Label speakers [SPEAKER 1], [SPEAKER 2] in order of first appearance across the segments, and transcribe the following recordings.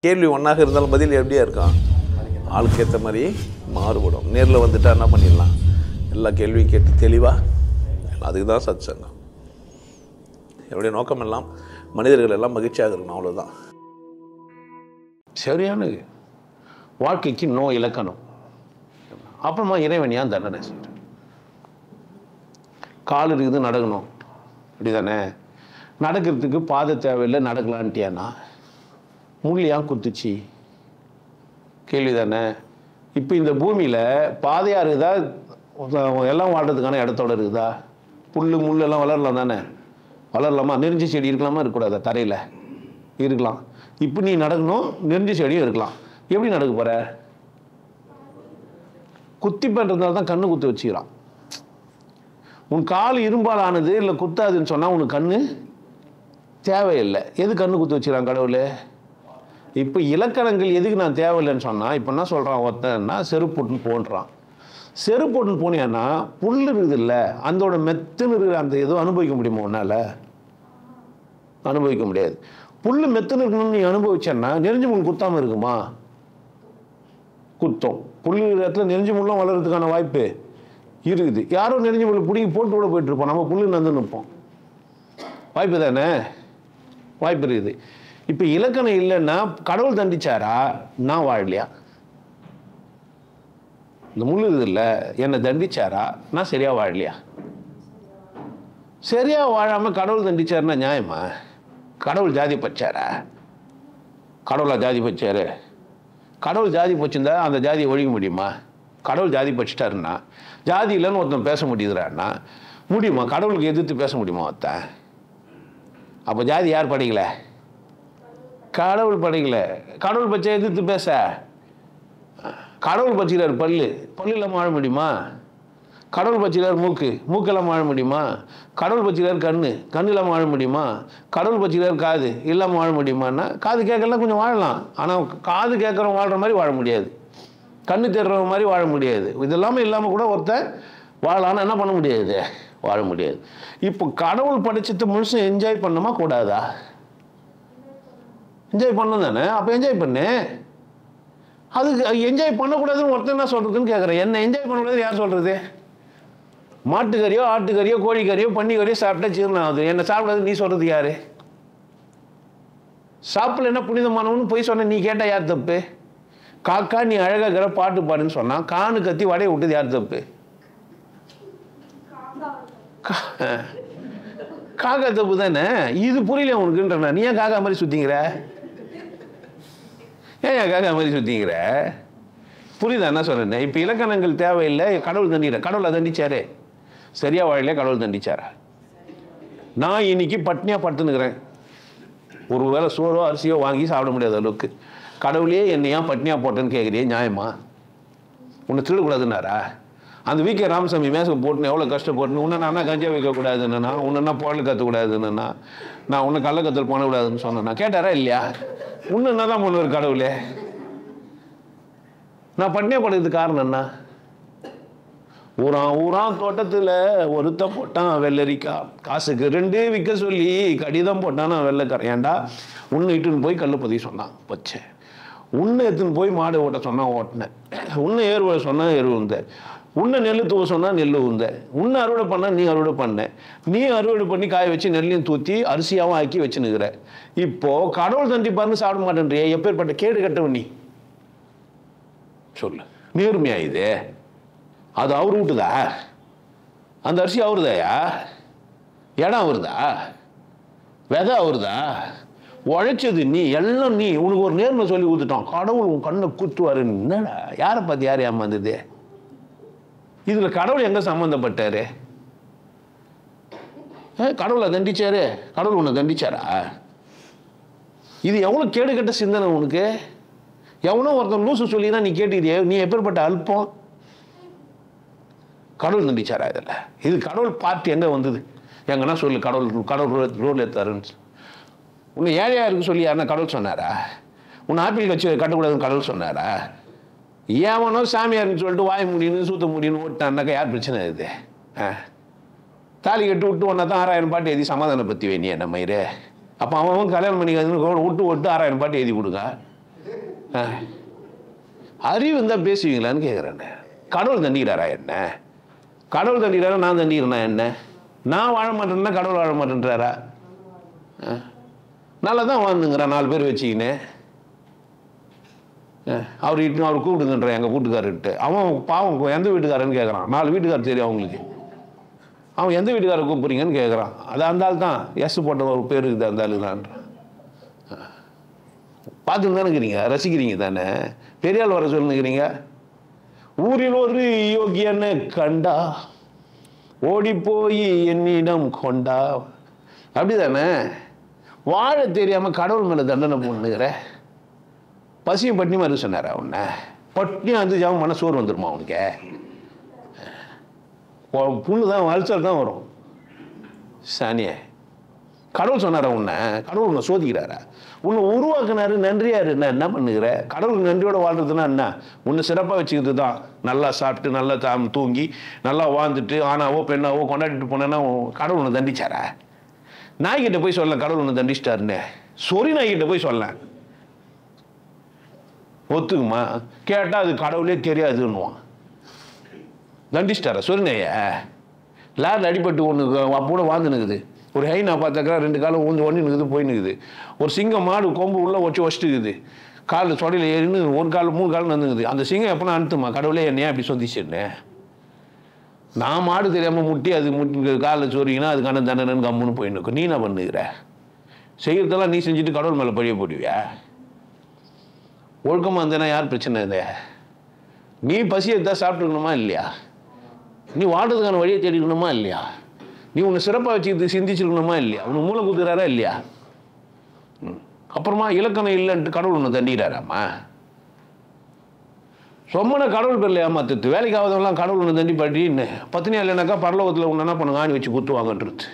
[SPEAKER 1] கேள்வி ஒன்றாக இருந்தாலும் பதில் எப்படியா இருக்கும் ஆளுக்கு ஏற்ற மாதிரி மாறுபடும் நேரில் வந்துட்டா என்ன பண்ணிடலாம் எல்லா கேள்வியும் கேட்டு தெளிவாக அதுக்கு தான் சத் சங்கம் என்னுடைய நோக்கம் எல்லாம் மனிதர்கள் எல்லாம் மகிழ்ச்சியாக இருக்கணும் அவ்வளோதான்
[SPEAKER 2] சரியானது வாழ்க்கைக்கு நோ இலக்கணம் அப்புறமா இறைவன் ஏன் தண்டனை செய்கிறார் கால் இருக்குது நடக்கணும் அப்படிதானே நடக்கிறதுக்கு பாதை தேவையில்லை நடக்கலான்ட்டியானா முள் ஏன் குத்துச்சு கேள்வி தானே இப்போ இந்த பூமியில் பாதையாக இருக்குதா எல்லாம் வாழ்றதுக்கான இடத்தோட இருக்குதா புல் முள் எல்லாம் வளரலாம் தானே வளரலாமா நெறிஞ்சி செடி இருக்கலாமா இருக்கக்கூடாதா தரையில் இருக்கலாம் இப்போ நீ நடக்கணும் நெறிஞ்சி செடியும் இருக்கலாம் எப்படி நடக்க போற குத்தி பண்ணுறதுனால தான் கண்ணு குத்தி வச்சுக்கிறான் உன் கால் இரும்பால் ஆனது இல்லை குத்தாதுன்னு சொன்னால் உனக்கு கண்ணு தேவையில்லை எது கண்ணு குத்தி வச்சுக்கிறான் கடவுள் இப்போ இலக்கணங்கள் எதுக்கு நான் தேவையில்லைன்னு சொன்னால் இப்போ என்ன சொல்கிறான் ஒருத்தன்னா செருப்புட்டுன்னு போன்றான் செருப்புட்டுன்னு போனியான்னா புல் இருக்குது இல்லை அதோட மெத்துன்னு இருக்கிற அந்த எதுவும் அனுபவிக்க முடியுமா உன்னால் அனுபவிக்க முடியாது புல் மெத்துன்னு இருக்கணும்னு நீ அனுபவிச்சேன்னா நெறிஞ்சு முள் குத்தாமல் இருக்குமா குத்தம் புல் இருக்கிற இடத்துல நெறிஞ்சு முள்ளும் வளர்கிறதுக்கான வாய்ப்பு இருக்குது யாரோ நெறிஞ்சு முள் பிடிங்கி போட்டு கூட போயிட்டு இருப்போம் நம்ம புல்லு நந்து நிற்போம் வாய்ப்பு தானே வாய்ப்பு இருக்குது இப்போ இலக்கணம் இல்லைன்னா கடவுள் தண்டிச்சாரா நான் வாழலையா இந்த முள் இருக்குது இல்லை என்னை தண்டிச்சாரா நான் சரியா வாழலையா சரியா வாழாம கடவுள் தண்டிச்சாருன்னா நியாயமா கடவுள் ஜாதி பச்சாரா கடவுளா ஜாதி பச்சாரு கடவுள் ஜாதி பச்சிருந்தா அந்த ஜாதியை ஒழிக்க முடியுமா கடவுள் ஜாதி பச்சிட்டாருன்னா ஜாதி இல்லைன்னு ஒருத்தன் பேச முடியுதுறான்னா முடியுமா கடவுளுக்கு எதிர்த்து பேச முடியுமா ஒருத்தன் அப்போ ஜாதி யார் படைக்கல கடவுள் படைக்கல கடவுள் பச்சை எதிர்த்து பேச கடவுள் பச்சிக்கிறார் பல்லு பல்லு இல்லாமல் வாழ முடியுமா கடவுள் பச்சிக்கிறார் மூக்கு மூக்கெல்லாம் வாழ முடியுமா கடவுள் பச்சிக்கிறார் கண்ணு கண்ணு இல்லாமல் வாழ முடியுமா கடவுள் பச்சிக்கிறார் காது இல்லாமல் வாழ முடியுமான்னா காது கேட்கலாம் கொஞ்சம் வாழலாம் ஆனால் காது கேட்குறவன் வாழ்கிற மாதிரி வாழ முடியாது கண்ணு தேடுறவங்க மாதிரி வாழ முடியாது இதெல்லாமே இல்லாமல் கூட ஒருத்தன் வாழலான்னு என்ன பண்ண முடியாது வாழ முடியாது இப்போ கடவுள் படைச்சது முழுசும் என்ஜாய் பண்ணணுமா கூடாதா என்ஜாய் பண்ணணும் தானே அப்போ என்ஜாய் பண்ணு அதுக்கு என்ஜாய் பண்ணக்கூடாதுன்னு ஒருத்தன் என்ன சொல்கிறதுன்னு கேட்குறேன் என்ன என்ஜாய் பண்ணக்கூடாது யார் சொல்கிறது மாட்டுக்கறியோ ஆட்டுக்கறியோ கோழிக்கறியோ பன்னிக்கறியோ சாப்பிட்டா ஜீரணம் ஆகுது என்ன சாப்பிடாது நீ சொல்கிறது யாரு சாப்பிடல என்ன புனிதமானவனு போய் சொன்ன நீ கேட்டால் யார் தப்பு காக்கா நீ அழகாக இருக்கிற பாட்டு பாடுன்னு சொன்னா கானு கத்தி வடையை விட்டது யார் தப்பு கா- காக்கா தப்பு தானே இது புரியல உனக்குன்றா நீ ஏன் காக்கா மாதிரி சுத்திங்கிற ஏன் ஏன் காக்கா மாதிரி சுத்திங்கிற புரியுதா என்ன சொல்றேன் இப்போ இலக்கணங்கள் தேவையில்லை கடவுள் தண்டிக்கிற கடவுளை தண்டிச்சாரு சரியா வாழலையே கடவுள் தண்டிச்சாரா நான் இன்னைக்கு பட்னியாக படுத்துனுக்கிறேன் ஒரு வேளை சோறோ அரிசியோ வாங்கி சாப்பிட முடியாத அளவுக்கு கடவுளே என்னை ஏன் பட்னியாக போட்டேன்னு கேட்குறியே நியாயமா உன்னை திருடக்கூடாதுன்னாரா அந்த வீக்கே ராமசாமி மேசம் போட்டுன்னு எவ்வளோ கஷ்டப்பட்டுன்னு உன்னை நான் கஞ்சா வைக்கக்கூடாதுன்னா உன்னை புயல் கற்றக்கூடாதுன்னா நான் உன்னை கள்ளக்கத்தல் பண்ணக்கூடாதுன்னு சொன்னேன் கேட்டாரா இல்லையா உன்னை என்ன தான் பண்ணுவார் கடவுளே நான் பட்னியாக படுறதுக்கு காரணம் என்ன ஊரான் ஊரான் தோட்டத்தில் ஒருத்த போட்டான் வெள்ளரிக்கா காசுக்கு ரெண்டு விற்க சொல்லி கடிதம் போட்டான் வெள்ளைக்காரன் ஏன்டா உன்னை இட்டுன்னு போய் கல்லு பதிய சொன்னான் வச்ச உன்னை எடுத்துன்னு போய் மாடு ஓட்ட சொன்னான் ஓட்டினேன் உன்னை ஏறு விட சொன்னா ஏறு உந்த உன்னை நெல் தூவ சொன்னா நெல் உந்த உன்னை அறுவடை பண்ண நீ அறுவடை பண்ண நீ அறுவடை பண்ணி காய வச்சு நெல்லையும் தூத்தி அரிசியாவும் ஆக்கி வச்சுன்னுக்கிற இப்போ கடவுள் தண்டிப்பாருன்னு சாப்பிட மாட்டேன்றியே எப்பேற்பட்ட கேடு கட்டவன் நீ சொல்லு நேர்மையா இது அது அவர் விட்டுதா அந்த அரிசி அவருதாயா இடம் அவருதா விதை அவருதா உழைச்சது நீ எல்லாம் நீ உனக்கு ஒரு நேர்மை சொல்லி கொடுத்துட்டான் கடவுள் உன் கண்ணை குத்துவாரு என்னடா யாரை பார்த்து யார் ஏமாந்தது இதுல கடவுள் எங்க சம்மந்தப்பட்டாரு ஏ, கடவுளை தண்டிச்சாரு கடவுள் உன்னை தண்டிச்சாரா இது எவ்வளவு கேடு கெட்ட சிந்தனை உனக்கு எவனோ ஒருத்தன் லூசு சொல்லி தான் நீ கேட்டுக்கிறிய நீ எப்பேற்பட்ட அல்பம் கடவுள் தண்டிச்சாரா இதில் இது கடவுள் பார்ட்டி எங்கே வந்தது எங்கன்னா சொல்லு கடவுள் கடவுள் ரோல் ஏத்தாருன்னு சொல்லு. உன்னை ஏழையா இருக்கு சொல்லி யாருன்னா கடவுள் சொன்னாரா உன்னை ஆப்பிள் கட்சி கட்டக்கூடாதுன்னு கடவுள் சொன்னாரா ஏவனோ சாமியார்னு சொல்லிட்டு வாய் முடியுன்னு சூத்த முடியுன்னு ஓட்டான்னாக்கா யார் பிரச்சனை இது ஆ தாலி கட்டு விட்டு ஒன்றா தான் ஆறாயிரம் பாட்டு எழுதி சமாதானம் பற்றி வேணிய நம்ம இரு அப்போ அவன் அவன் கல்யாணம் பண்ணிக்கிறதுன்னு விட்டு விட்டு ஆறாயிரம் பாட்டு எழுதி கொடுங்க ஆ. அறிவு இருந்தால் பேசுவீங்களான்னு கேட்குறேன் கடவுள் தண்டிக்கிறாரா என்ன கடவுள் தண்டிக்கிறாரா நான் தண்டிக்கிறேனா என்ன நான் வாழ மாட்டேன்னா கடவுள் வாழ மாட்டேன்றாரா ஆ. நல்லா தான் வாழ்ந்துங்கிறான் நாலு பேர் வச்சுக்கின்னு ஆ. அவர் இட்டு அவர் கூப்பிடுங்கன்ற எங்கள் வீட்டுக்காரர்கிட்ட அவன் பாவம் எந்த வீட்டுக்காரன்னு கேட்குறான் நாலு வீட்டுக்காரர் தெரியும் அவங்களுக்கு அவன் எந்த வீட்டுக்காரர் கூப்பிட்றீங்கன்னு கேட்குறான் அது அந்த ஆள் தான் எஸ் போட்ட ஒரு பேர் இருக்குது அந்த ஆளுதான்றான் பார்த்துட்டு தானே இருக்கிறீங்க ரசிக்கிறீங்க தானே பெரியாள் வர சொல்லுங்கிறீங்க ஊரில் ஒரு யோகியனை கண்டா ஓடி போய் என்னிடம் கொண்டா அப்படிதானே வாழ தெரியாம கடவுள் மேல தண்டனை பண்ணுகிற பசியும் பட்டினி மாதிரி சொன்னாரா உன்னை பட்டினியும் வந்து ஜாம மன சோறு வந்துருமா அவனுக்கு உன் புண்ணு தான் அல்சர் தான் வரும் சானியே கடவுள் சொன்னாரா உன்னை கடவுள் உன்னை சோதிக்கிறாரா உன்னை உருவாக்குனாரு நன்றியாரு என்ன என்ன பண்ணுகிற கடவுளுக்கு நன்றியோட வாழ்றதுன்னா என்ன உன்னை சிறப்பாக வச்சுக்கிறது தான் நல்லா சாப்பிட்டு நல்லா தாம் தூங்கி நல்லா வாழ்ந்துட்டு ஆனாவோ பெண்ணாவோ கொண்டாடிட்டு போனேன்னா உன் கடவுள் உன்னை தண்டிச்சாரா நாய்கிட்ட போய் சொல்ல கடவுள் உன்னை தண்டிச்சிட்டாருன்னு சொறி நாய்கிட்ட போய் சொல்ல ஒத்துக்குமா கேட்டால் அது கடவுளே தெரியாதுன்னுவான் தண்டிச்சிட்டாரா சொரினைய லேரில் அடிபட்டு ஒன்று அப்போ வாழ்ந்து நிற்குது ஒரு ஹைனா பார்த்தாக்கா ரெண்டு காலம் ஊந்து ஒன்று நிற்குது போய் நிற்குது ஒரு சிங்கம் மாடு கொம்பு உள்ள வச்சு வச்சுட்டுக்குது காலில் சொடையில் ஏறின்னு ஒரு கால் மூணு கால் நடந்துக்குது அந்த சிங்கம் எப்போ அனுத்துமா கடவுளே என்னையா இப்படி சொந்திச்சிருந்தேன் நான் மாடு தெரியாமல் முட்டி அது முட்டி காலில் சொறீங்கன்னா அதுக்கான தண்டனைன்னு கம்முன்னு போய் நிற்கும் நீ என்ன பண்ணுகிற செய்கிறதெல்லாம் நீ செஞ்சுட்டு கடவுள் மேலே பழிய போடுவியா ஒழுக்கமாக இருந்தேன்னா யார் பிரச்சனை இது நீ பசி எடுத்தா சாப்பிட்டுக்கணுமா இல்லையா நீ வாழ்றதுக்கான வழியை தேடிக்கணுமா இல்லையா நீ உன்னை சிறப்பாக வச்சுக்கிட்டு சிந்திச்சிருக்கணுமா இல்லையா உனக்கு மூளை குத்துறாரா இல்லையா ம். அப்புறமா இலக்கணம் இல்லைன்ட்டு கடவுள் உன்னை தண்டிக்கிறாராம்மா சொம்மனை கடவுள் பேரில் ஏமாத்துது வேலைக்கு ஆகாதவங்களாம் கடவுள் உன்னை தண்டி பட்டின்னு பத்தினியா இல்லைனாக்கா பரலோகத்தில் உன்னை என்ன பண்ணுங்க ஆணி வச்சு குத்துவாங்கன்றது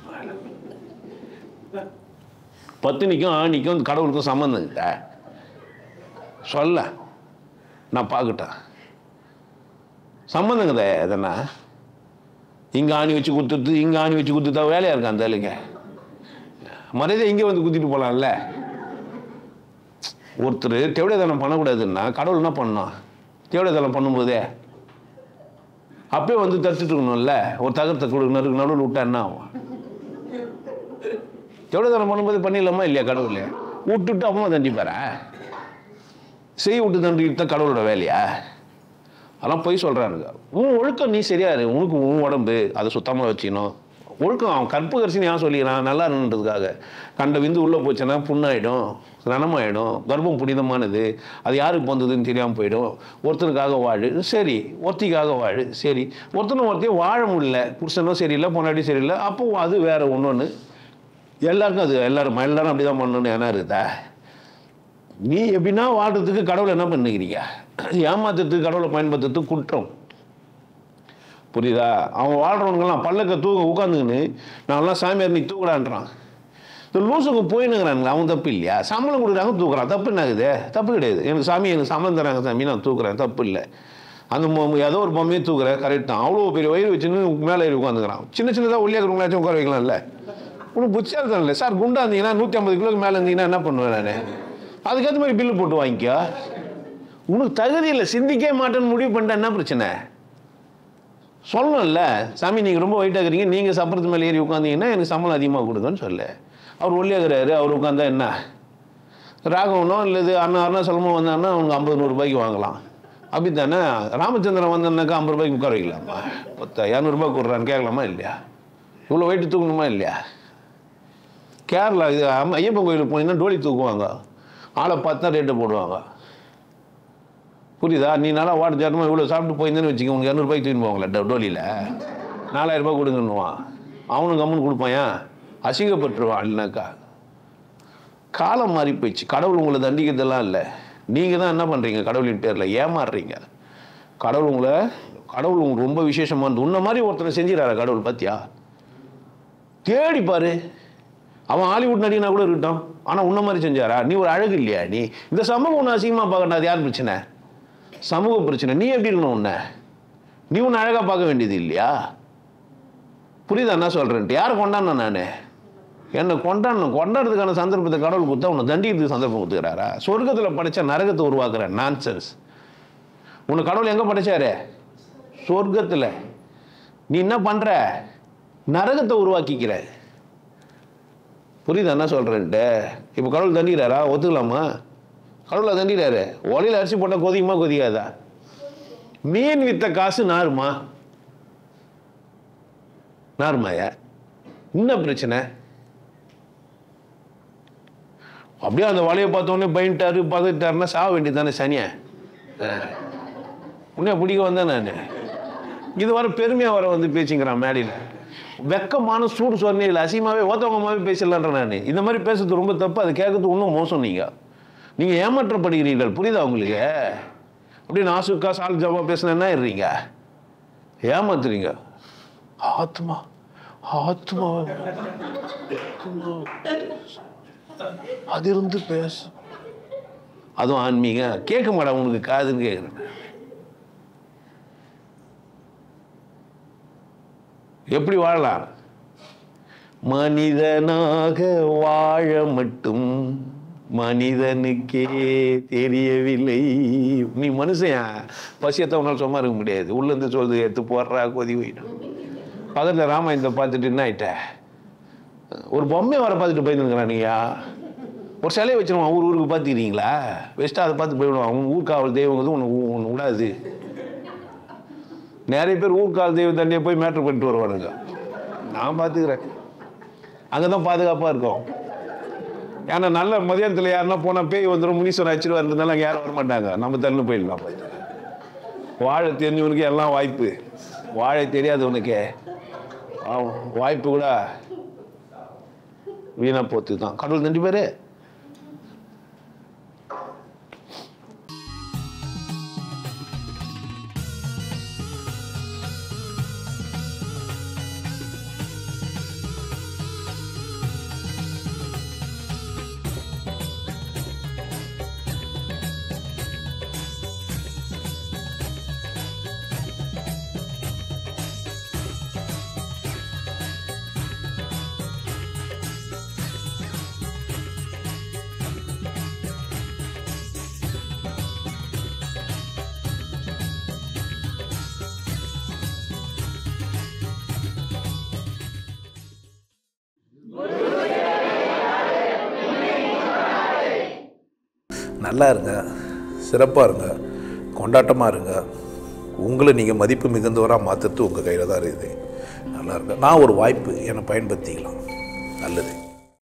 [SPEAKER 2] பத்தினிக்கும் ஆணிக்கும் கடவுளுக்கும் சம்மந்தம் இல்லை சொல்ல நான் பார்க்கட்டேன் சம்மந்தங்கதே எதனா இங்கே ஆணி வச்சு குத்துறது இங்கே ஆணி வச்சு குத்துதா வேலையாக இருக்கா அந்த ஆளுங்க மரியாதை இங்கே வந்து குத்திட்டு போகலாம்ல ஒருத்தர் தேவடைதானம் பண்ணக்கூடாதுன்னா கடவுள் என்ன பண்ணணும் தேவடைதானம் பண்ணும்போதே அப்பயே வந்து தடுத்துட்டு இருக்கணும்ல ஒரு தகரத்தை கொடுக்கணும் நடுவில் விட்டா என்ன ஆகும் தேவடைதானம் பண்ணும்போது பண்ணிடலாமா இல்லையா கடவுள் விட்டுட்டு அம்மா தண்டிப்பாரா செய்ய விட்டு தண்டிட்டு தான் கடவுளோட வேலையா அதெல்லாம் போய் சொல்கிறாருங்க உன் ஒழுக்கம் நீ சரியா இரு உனக்கு உன் உடம்பு அதை சுத்தமாக வச்சுக்கணும் ஒழுக்கம் அவன் கற்பு கரிசின்னு ஏன் சொல்லிக்கிறான் நல்லா இருன்றதுக்காக கண்ட விந்து உள்ளே போச்சுன்னா புண்ணாயிடும் ரணமாயிடும் கர்ப்பம் புனிதமானது அது யாருக்கு வந்ததுன்னு தெரியாமல் போயிடும் ஒருத்தனுக்காக வாழு சரி ஒருத்திக்காக வாழு சரி ஒருத்தனும் ஒருத்தையும் வாழ முடியல புருஷனும் சரியில்லை பொன்னாடி சரியில்லை அப்போ அது வேற ஒன்று எல்லாருக்கும் அது எல்லாரும் எல்லாரும் அப்படி தான் பண்ணணும்னு என்ன இருக்குதா நீ எப்படின்னா வாழ்றதுக்கு கடவுளை என்ன பண்ணுகிறீங்க ஏமாத்துறதுக்கு கடவுளை பயன்படுத்துறதுக்கு குற்றம் புரியுதா அவன் வாழ்றவனுங்கெல்லாம் பல்லக்க தூக்க உட்காந்துக்கின்னு நான்லாம் சாமியார் நீ தூக்கடான்றான் இந்த லூசுக்கு போயினுங்கிறானுங்க அவன் தப்பு இல்லையா சம்பளம் கொடுக்குறாங்க தூக்குறான் தப்பு என்ன ஆகுது தப்பு கிடையாது எனக்கு சாமி எனக்கு சம்பளம் தராங்க சாமி நான் தூக்குறேன் தப்பு இல்லை அந்த பொம்மை- ஏதோ ஒரு பொம்மையை தூக்குறேன் கரெக்ட் தான் அவ்வளோ பெரிய வயிறு வச்சுன்னு மேலே ஏறி உட்காந்துக்கிறான் சின்ன சின்னதாக ஒல்லியாக்கிறவங்களாச்சும் உட்கார வைக்கலாம்ல உனக்கு புத்தியாக இல்லை சார் குண்டா இருந்தீங்கன்னா நூற்றி ஐம்பது கிலோக்கு மேலே இருந்தீங்கன்னா என்ன பண்ணுவேன் நான் அதுக்கேற்ற மாதிரி பில்லு போட்டு வாங்கிக்கோ உனக்கு தகுதி இல்லை சிந்திக்கவே மாட்டேன்னு முடிவு பண்ணிட்டா என்ன பிரச்சனை சொல்லணும்ல சாமி நீங்கள் ரொம்ப வெயிட்டாக இருக்கிறீங்க நீங்கள் சப்பரத்து மேலே ஏறி உட்காந்தீங்கன்னா எனக்கு சம்பளம் அதிகமாக கொடுங்கன்னு சொல்லு அவர் ஒல்லியாகிறாரு அவர் உட்காந்தா என்ன ராகவனோ இல்லது அண்ணா அருணாசலமோ வந்தான்னா அவனுக்கு ஐம்பது நூறு ரூபாய்க்கு வாங்கலாம் அப்படி தானே ராமச்சந்திரன் வந்தான்னாக்கா ஐம்பது ரூபாய்க்கு உட்கார வைக்கலாமா பத்தா இரநூறுபா கொடுறான்னு கேட்கலாமா இல்லையா இவ்வளோ வெயிட்டு தூக்கணுமா இல்லையா கேரளா இது அம்ம- ஐயப்பன் கோயிலுக்கு போனீங்கன்னா டோலி தூக்குவாங்க ஆளை பார்த்து தான் ரேட்டு போடுவாங்க புரியுதா நீ நல்லா வாட்டு சேட்டமா இவ்வளோ சாப்பிட்டு போயிருந்தேன்னு வச்சுக்க உனக்கு இரநூறுபாய்க்கு தூக்கின்னு போவாங்களே டோ- டோலியில் நாலாயிரம் ரூபாய் கொடுங்கன்னுவான் அவனுக்கு கம்முன்னு கொடுப்பான் ஏன் அசிங்கப்பட்டுருவான் இல்லைனாக்கா காலம் மாறி போயிடுச்சு கடவுள் உங்களை தண்டிக்கிறதெல்லாம் இல்லை நீங்கள் தான் என்ன பண்ணுறீங்க கடவுளின் பேரில் ஏமாறுறீங்க கடவுள் உங்களை கடவுள் உங்களுக்கு ரொம்ப விசேஷமானது உன்ன மாதிரி ஒருத்தனை செஞ்சிடறாரு கடவுள் பார்த்தியா தேடி பாரு அவன் ஹாலிவுட் நடிகனா கூட இருக்கட்டும் ஆனால் உன்ன மாதிரி செஞ்சாரா நீ ஒரு அழகு இல்லையா நீ இந்த சமூகம் ஒன்று அசிங்கமாக பார்க்கணும் அது யார் பிரச்சனை சமூக பிரச்சனை நீ எப்படி இருக்கணும் உன்னை நீ உன்னை அழகாக பார்க்க வேண்டியது இல்லையா புரியுதா என்ன சொல்கிறேன்ட்டு யாரை கொண்டாடின நான் என்னை கொண்டாடணும் கொண்டாடுறதுக்கான சந்தர்ப்பத்தை கடவுள் கொடுத்தா உன்னை தண்டிக்கிறதுக்கு சந்தர்ப்பம் கொடுத்துக்கிறாரா சொர்க்கத்தில் படைச்ச நரகத்தை உருவாக்குற நான்சென்ஸ் உன்னை கடவுள் எங்கே படைச்சாரு சொர்க்கத்தில் நீ என்ன பண்ணுற நரகத்தை உருவாக்கிக்கிற புரியுதா என்ன சொல்கிறேன்ட்டு இப்போ கடவுள் தண்டிக்கிறாரா ஒத்துக்கலாமா கடவுளை தண்டிக்கிறாரு ஒலையில் அரிசி போட்டால் கொதிக்குமா கொதிக்காதா மீன் வித்த காசு நாருமா நாருமாயா என்ன பிரச்சனை அப்படியே அந்த வலையை பார்த்தோன்னே பயன்ட்டாரு பதட்டாருன்னா சாக வேண்டியது தானே சனியா உன்னை பிடிக்க வந்தேன் நான் இது வர பெருமையாக வர வந்து பேச்சுங்கிறான் மேடையில் வெக்கமான சூடு சொன்னே இல்லை அசிங்கமாகவே ஓத்தவங்கமாகவே பேசலான்ற நான் இந்த மாதிரி பேசுறது ரொம்ப தப்பு அது கேட்கறது இன்னும் மோசம் நீங்கள் நீங்கள் ஏமாற்றப்படுகிறீர்கள் புரியுதா உங்களுக்கு அப்படி நாசுக்கா சால் ஜாமா பேசினா என்ன இருறீங்க ஏமாத்துறீங்க ஆத்மா ஆத்மா ஆத்மா. அது இருந்து பேச அதுவும் ஆன்மீகம் கேட்க மாட்டா உனக்கு காதுன்னு கேட்குறேன் எப்படி வாழலாம் மனிதனாக வாழ மட்டும் மனிதனுக்கே தெரியவில்லை நீ மனுஷன் பசியத்தை உன்னால் சும்மா இருக்க முடியாது உள்ளேருந்து சொல்லுது எடுத்து போடுறா கொதி போயிடும் பக்கத்தில் ராமாயணத்தை பார்த்துட்டு என்ன ஆயிட்ட ஒரு பொம்மையை வர பார்த்துட்டு போயிருந்துங்கிறான் நீயா ஒரு சிலையை வச்சிருவான் ஊர் ஊருக்கு பார்த்துக்கிறீங்களா வெஸ்ட்டாக அதை பார்த்து போயிடுவான் அவன் ஊர்காவல் தெய்வம் வந்து உனக்கு ஒன்று விடாது நிறைய பேர் ஊர்காவல் தெய்வம் தண்ணியை போய் மேட்ரு பண்ணிட்டு வருவானுங்க நான் பார்த்துக்கிறேன் அங்கே தான் பாதுகாப்பாக இருக்கும் ஏன்னா நல்ல மதியானத்தில் யாருன்னா போனால் பேய் வந்துடும் முனீஸ்வரன் அடிச்சிருவாருன்றதுனால அங்கே யாரும் வரமாட்டாங்க நம்ம தள்ளு போயிடலாம் வாழை தெரிஞ்சவனுக்கு எல்லாம் வாய்ப்பு வாழை தெரியாதவனுக்கு அவன் வாய்ப்பு கூட வீணா போத்து தான் கடவுள் ரெண்டு பேரு
[SPEAKER 1] நல்லா இருங்க சிறப்பாக இருங்க கொண்டாட்டமாக இருங்க உங்களை நீங்கள் மதிப்பு மிகுந்தவராக மாற்றுறது உங்கள் கையில் தான் இருக்குது நல்லா இருங்க நான் ஒரு வாய்ப்பு என்னை பயன்படுத்திக்கலாம் நல்லது